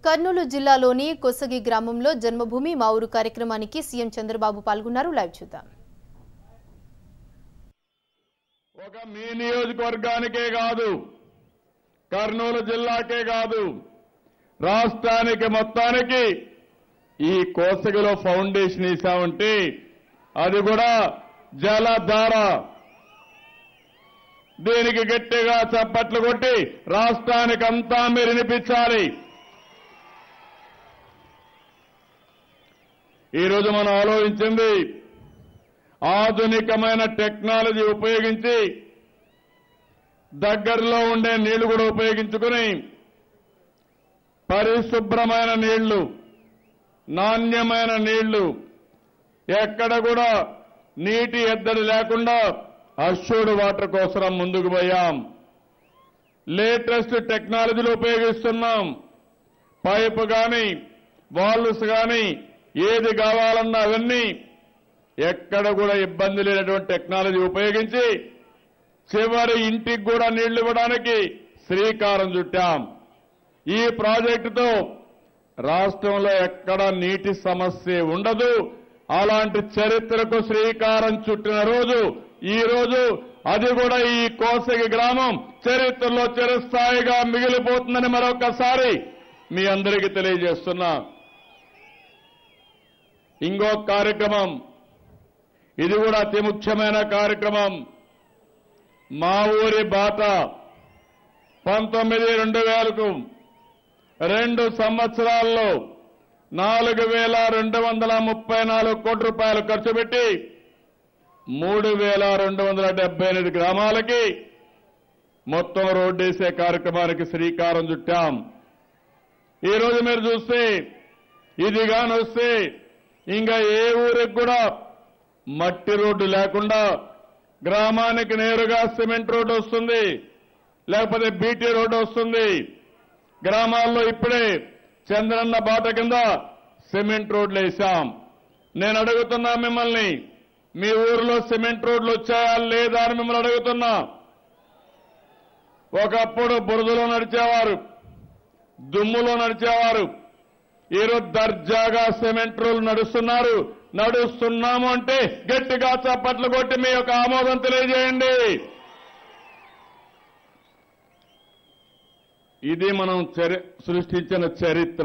కర్నూలు జిల్లాలోని కొసగి గ్రామంలో జన్మభూమి మా ఊరు కార్యక్రమానికి సీఎం చంద్రబాబు పాల్గొన్నారు లైవ్ చూద్దాం ఒక మీ నియోజకవర్గానికే కాదు కర్నూలు జిల్లాకే కాదు రాష్ట్రానికి మొత్తానికి ఈ కోసగిలో ఫౌండేషన్ ఇస్తామంటే అది కూడా జలధార దీనికి గట్టిగా చప్పట్లు కొట్టి రాష్ట్రానికంతా మీరు వినిపించాలి ఈరోజు మనం ఆలోచించింది ఆధునికమైన టెక్నాలజీ ఉపయోగించి దగ్గరలో ఉండే నీళ్లు కూడా ఉపయోగించుకుని పరిశుభ్రమైన నీళ్లు నాణ్యమైన నీళ్లు ఎక్కడ కూడా నీటి ఎద్దడి లేకుండా అష్యూర్డ్ వాటర్ కోసం ముందుకు పోయాం లేటెస్ట్ టెక్నాలజీలు ఉపయోగిస్తున్నాం పైపు కానీ వాల్వ్స్ కానీ ఏది కావాలన్నా అవన్నీ ఎక్కడ కూడా ఇబ్బంది లేనటువంటి టెక్నాలజీ ఉపయోగించి చివరి ఇంటికి కూడా నీళ్లు ఇవ్వడానికి శ్రీకారం చుట్టాం ఈ ప్రాజెక్టుతో రాష్ట్రంలో ఎక్కడ నీటి సమస్య ఉండదు అలాంటి చరిత్రకు శ్రీకారం చుట్టిన రోజు ఈ రోజు అది కూడా ఈ కోసగి గ్రామం చరిత్రలో చిరస్థాయిగా మిగిలిపోతుందని మరొకసారి మీ అందరికీ తెలియజేస్తున్నా ఇంకో కార్యక్రమం ఇది కూడా అతి ముఖ్యమైన కార్యక్రమం మా ఊరి బాట పంతొమ్మిది రెండు వేలకు రెండు సంవత్సరాల్లో నాలుగు వేల రెండు వందల ముప్పై నాలుగు కోట్ల రూపాయలు ఖర్చు పెట్టి మూడు వేల రెండు వందల డెబ్బై ఎనిమిది గ్రామాలకి మొత్తం రోడ్డేసే కార్యక్రమానికి శ్రీకారం చుట్టాం ఈ రోజు మీరు చూస్తే ఇది గాని వస్తే ఇంకా ఏ ఊరికి కూడా మట్టి రోడ్డు లేకుండా గ్రామానికి నేరుగా సిమెంట్ రోడ్డు వస్తుంది లేకపోతే బీటీ రోడ్డు వస్తుంది గ్రామాల్లో ఇప్పుడే చంద్రన్న బాట కింద సిమెంట్ రోడ్లు వేశాం నేను అడుగుతున్నా మిమ్మల్ని మీ ఊరిలో సిమెంట్ రోడ్లు వచ్చాయా లేదా అని మిమ్మల్ని అడుగుతున్నా ఒకప్పుడు బురదలో నడిచేవారు దుమ్ములో నడిచేవారు ఈరోజు దర్జాగా సిమెంట్ రోడ్లు నడుస్తున్నారు నడుస్తున్నాము అంటే గట్టిగా చప్పట్లు కొట్టి మీ యొక్క ఆమోదం తెలియజేయండి ఇది మనం చరి సృష్టించిన చరిత్ర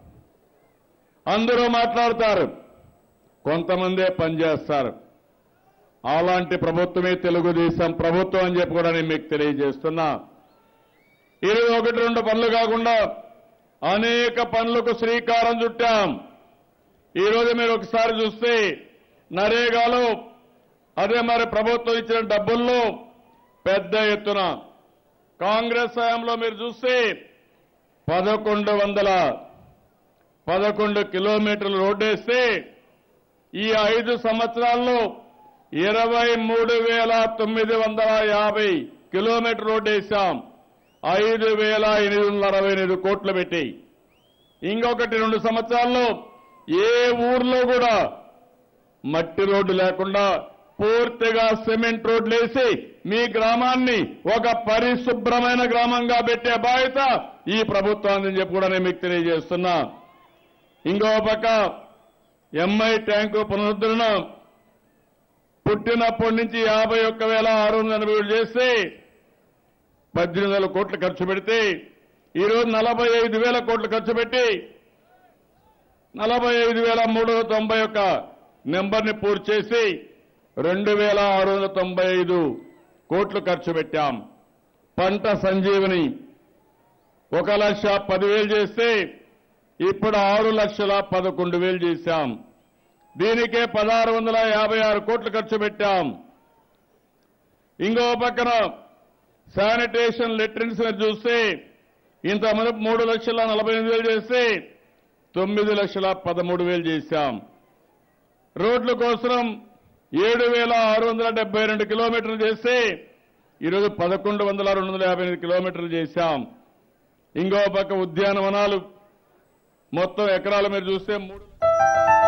అందరూ మాట్లాడతారు కొంతమందే పనిచేస్తారు అలాంటి ప్రభుత్వమే తెలుగుదేశం ప్రభుత్వం అని చెప్పి కూడా నేను మీకు తెలియజేస్తున్నా ఇది ఒకటి రెండు పనులు కాకుండా అనేక పనులకు శ్రీకారం చుట్టాం ఈ రోజు మీరు ఒకసారి చూస్తే నరేగాలో అదే మరి ప్రభుత్వం ఇచ్చిన డబ్బుల్లో పెద్ద ఎత్తున కాంగ్రెస్ హయాంలో మీరు చూస్తే పదకొండు వందల పదకొండు కిలోమీటర్లు రోడ్డేస్తే ఈ ఐదు సంవత్సరాల్లో ఇరవై మూడు వేల తొమ్మిది వందల యాభై కిలోమీటర్ రోడ్డు వేశాం ఐదు వేల ఎనిమిది వందల అరవై ఎనిమిది కోట్లు పెట్టి ఇంకొకటి రెండు సంవత్సరాల్లో ఏ ఊర్లో కూడా మట్టి రోడ్డు లేకుండా పూర్తిగా సిమెంట్ రోడ్లు వేసి మీ గ్రామాన్ని ఒక పరిశుభ్రమైన గ్రామంగా పెట్టే బాధ్యత ఈ ప్రభుత్వాన్ని చెప్పి కూడా నేను మీకు తెలియజేస్తున్నా ఇంకో పక్క ఎంఐ ట్యాంకు పునరుద్ధరణ పుట్టినప్పటి నుంచి యాభై ఒక్క వేల ఆరు వందల ఎనభై ఏడు చేస్తే పద్దెనిమిది వేల కోట్లు ఖర్చు పెడితే ఈరోజు నలభై ఐదు వేల కోట్లు ఖర్చు పెట్టి నలభై ఐదు వేల మూడు వందల తొంభై ఒక్క నెంబర్ని పూర్తి చేసి రెండు వేల ఆరు వందల తొంభై ఐదు కోట్లు ఖర్చు పెట్టాం పంట సంజీవని ఒక లక్ష పదివేలు చేస్తే ఇప్పుడు ఆరు లక్షల పదకొండు వేలు చేశాం దీనికే పదహారు వందల యాభై ఆరు కోట్లు ఖర్చు పెట్టాం ఇంకో పక్కన శానిటేషన్ లెట్రిన్స్ చూస్తే ఇంతమంది మూడు లక్షల నలభై ఎనిమిది వేలు చేస్తే తొమ్మిది లక్షల పదమూడు వేలు చేశాం రోడ్ల కోసం ఏడు వేల ఆరు వందల డెబ్బై రెండు కిలోమీటర్లు చేస్తే ఈరోజు పదకొండు వందల రెండు వందల యాభై ఎనిమిది కిలోమీటర్లు చేశాం ఇంకో పక్క ఉద్యానవనాలు మొత్తం ఎకరాలు మీరు చూస్తే మూడు